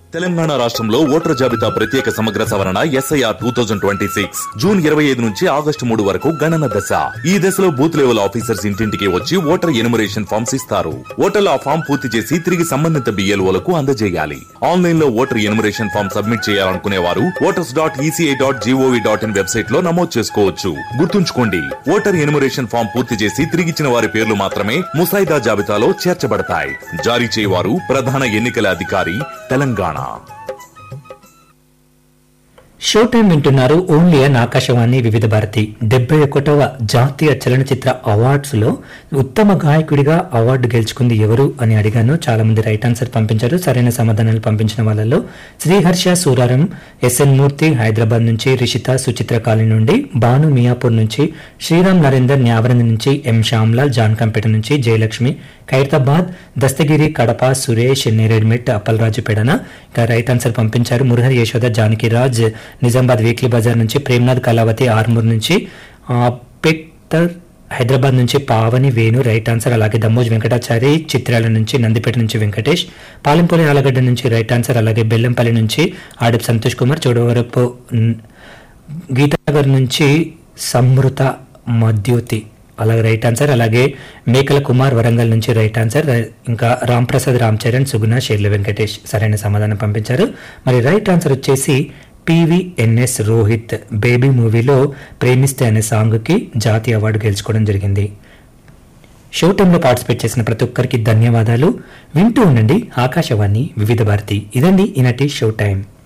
తెలంగాణ రాష్ట్రంలో ఓటర్ జాబితా ప్రత్యేక సమగ్ర సవరణ SIR two thousand twenty six June ఇరవై ఐదు నుంచి ఆగస్టు మూడు వరకు గణన దశ ఈ దశలో బూత్ లెవెల్ ఆఫీసర్స్ ఇంటింటికి వచ్చి ఓటర్ ఎనుమరేషన్ ఫామ్స్ ఇస్తారు ఓటర్లు ఆ ఫామ్ పూర్తి చేసి తిరిగి సంబంధిత బిఎల్ఓలకు అందజేయాలి ఆన్లైన్ లో ఓటర్ ఎనుమరేషన్ ఫామ్ సబ్మిట్ చేయాలనుకునే వారు voters dot ECI dot GOV dot in website లో నమోదు చేసుకోవచ్చు గుర్తుంచుకోండి ఓటర్ ఎనుమరేషన్ ఫామ్ పూర్తి చేసి తిరిగిచ్చిన వారి పేర్లు మాత్రమే ముసాయిదా జాబితాలో చేర్చబడతాయి జారీ చేయవారు ప్రధాన ఎన్నికల అధికారి తెలంగాణ షో టైం వింటున్నారు ఓన్లీ అన్ ఆకాశవాణి వివిధ భారతి డెబ్బై ఒకటవ జాతీయ చలనచిత్ర అవార్డ్స్ లో ఉత్తమ గాయకుడిగా అవార్డు గెలుచుకుంది ఎవరు అని అడిగాను చాలా మంది రైట్ ఆన్సర్ పంపించారు సరైన సమాధానాలు పంపించిన వాళ్ళలో శ్రీహర్ష సూరారం ఎస్ఎన్ మూర్తి హైదరాబాద్ నుంచి రిషిత సుచిత్ర కాలనీ నుండి భాను మియాపూర్ నుంచి శ్రీరామ్ నరేందర్ న్యావరంద్ నుంచి ఎం శ్యామ్లాల్ జాన్కంపేట నుంచి జయలక్ష్మి ఖైరతాబాద్ దస్తగిరి కడప సురేష్ నేరేడ్మెట్ అప్పలరాజుపేడన ఇంకా రైట్ ఆన్సర్ పంపించారు మురహరి యశోద జానకిరాజ్ నిజామాబాద్ వీక్లీ బజార్ నుంచి ప్రేమ్నాథ్ కళావతి ఆర్మూర్ నుంచి ఆ, పెక్తర్ హైదరాబాద్ నుంచి పావని వేణు రైట్ ఆన్సర్ అలాగే దమ్మోజ్ వెంకటాచారి చిత్రాల నుంచి నందిపేట నుంచి వెంకటేష్ పాలెంపల్లి ఆలగడ్డ నుంచి రైట్ ఆన్సర్ అలాగే బెల్లంపల్లి నుంచి ఆడిప్ సంతోష్ కుమార్ చోడవరపు న్- గీతానగర్ నుంచి సమృత మద్యోతి అలాగే రైట్ ఆన్సర్ అలాగే మేకల కుమార్ వరంగల్ నుంచి రైట్ ఆన్సర్ ఇంకా రామ్ ప్రసాద్ రామ్ చరణ్ సుగుణ షేర్ల వెంకటేష్ సరైన సమాధానం పంపించారు మరి రైట్ ఆన్సర్ వచ్చేసి పివిఎన్ఎస్ రోహిత్ బేబీ మూవీలో ప్రేమిస్తే అనే సాంగ్కి జాతీయ అవార్డు గెలుచుకోవడం జరిగింది షో టైంలో పార్టిసిపేట్ చేసిన ప్రతి ఒక్కరికి ధన్యవాదాలు వింటూ ఉండండి ఆకాశవాణి వివిధ భారతి ఇదండి ఈనాటి షో టైం